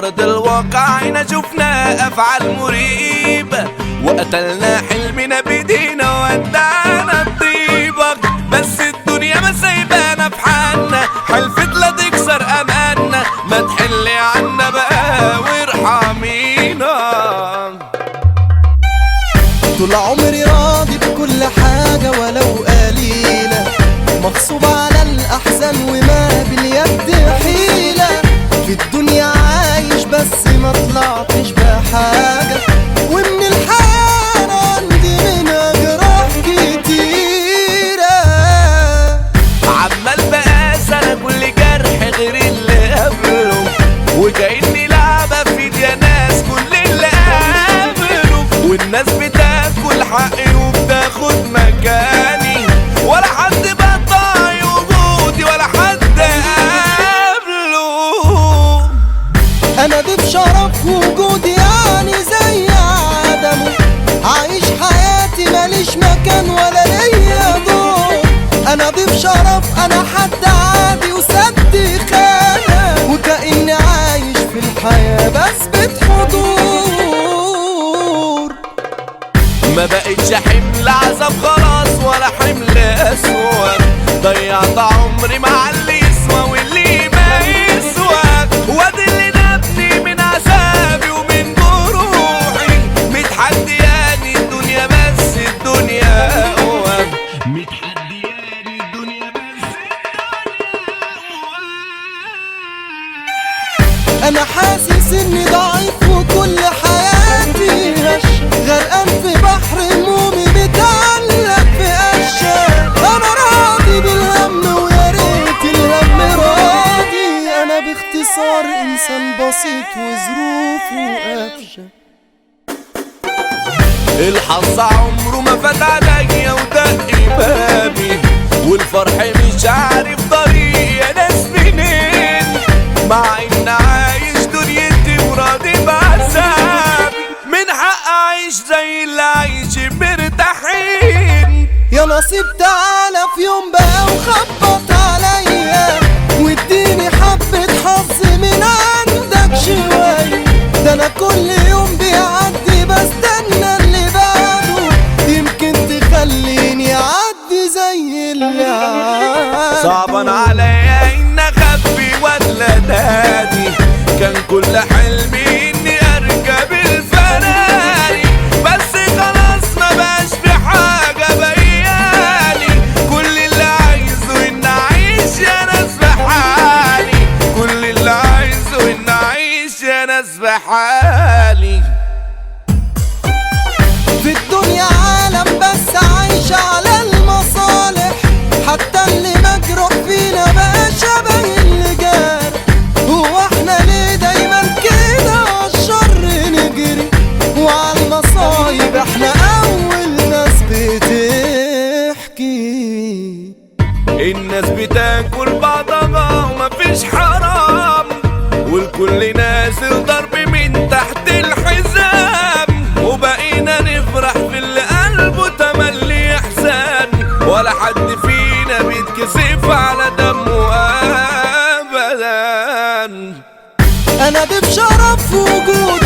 أرض الواقع هنا شفنا أفعال مريبة وقتلنا حلمنا بإيدينا ودعنا الطيبة بس الدنيا ما سايبانا في حالنا حلفت لا تكسر أماننا ما تحلي عنا بقى وارحمينا طول عمري راضي بكل حاجة ولو قليلة مغصوب على الأحزان وما باليد حيلة في الدنيا عايش بس ما طلعتش بحاجة ومن الحياة أنا عندي منها جراح كتيرة عمال بقاس انا كل جرح غير اللي قبله وكأني لعبة في ايدي ناس كل اللي قابله والناس بتاكل حقي وبتاخد مكاني ولا حد بقطع وجودي ولا حد قابله أنا ضيف شرف وجودي يعني زي عدمه عايش حياتي ماليش مكان ولا ليا دور أنا ضيف شرف أنا حد عادي وسد خانة وكأني عايش في الحياة بثبت حضور ما بقتش حمل عذاب خلاص ولا حمل اسود ضيعت عمري مع اللي يسوى واللي ما يسوى وادي اللي نبني من عذابي ومن جروحي متحدياني الدنيا بس الدنيا هو متحدياني الدنيا بس أنا حاسس إني ضعيف وكل حياتي هش غرقان في بحر همومي متعلق في قشة أنا راضي بالهم ويا ريت الهم راضي أنا باختصار إنسان بسيط وظروفه قفشة الحظ عمره ما فات عليا ودق بابي والفرح مش عارف طريق يا ناس منين مع ان عايش دنيتي وراضي بعذابي من حق اعيش زي اللي عايش مرتاحين يا نصيب تعالى في يوم بقى وخبط عليا واديني حبة حظ من عندك شوية ده انا كل يوم بيعدي بستنى اللي بعده يمكن تخليني اعدي زي اللي عدى صعبان عليا ان اخبي ولا نادي كان كل حلمي اني اركب الفراري بس خلاص ما بقاش في حاجه بيالي كل اللي عايزه ان اعيش يا ناس في حالي كل اللي عايزه ان اعيش يا ناس في حالي في الدنيا عالم بس عايش على المصالح حتى اللي مجروح فينا بقى شبه اللي جارح هو احنا ليه دايما كده عالشر نجري وعلى المصايب احنا اول ناس بتحكي الناس بتاكل بعضها ومفيش حرام والكل نازل ضرب من تحت الحزام وبقينا نفرح في اللي قلبه تملي احزان ولا حد فينا بيتكسف على دمه ابدا انا ضيف شرف في وجودي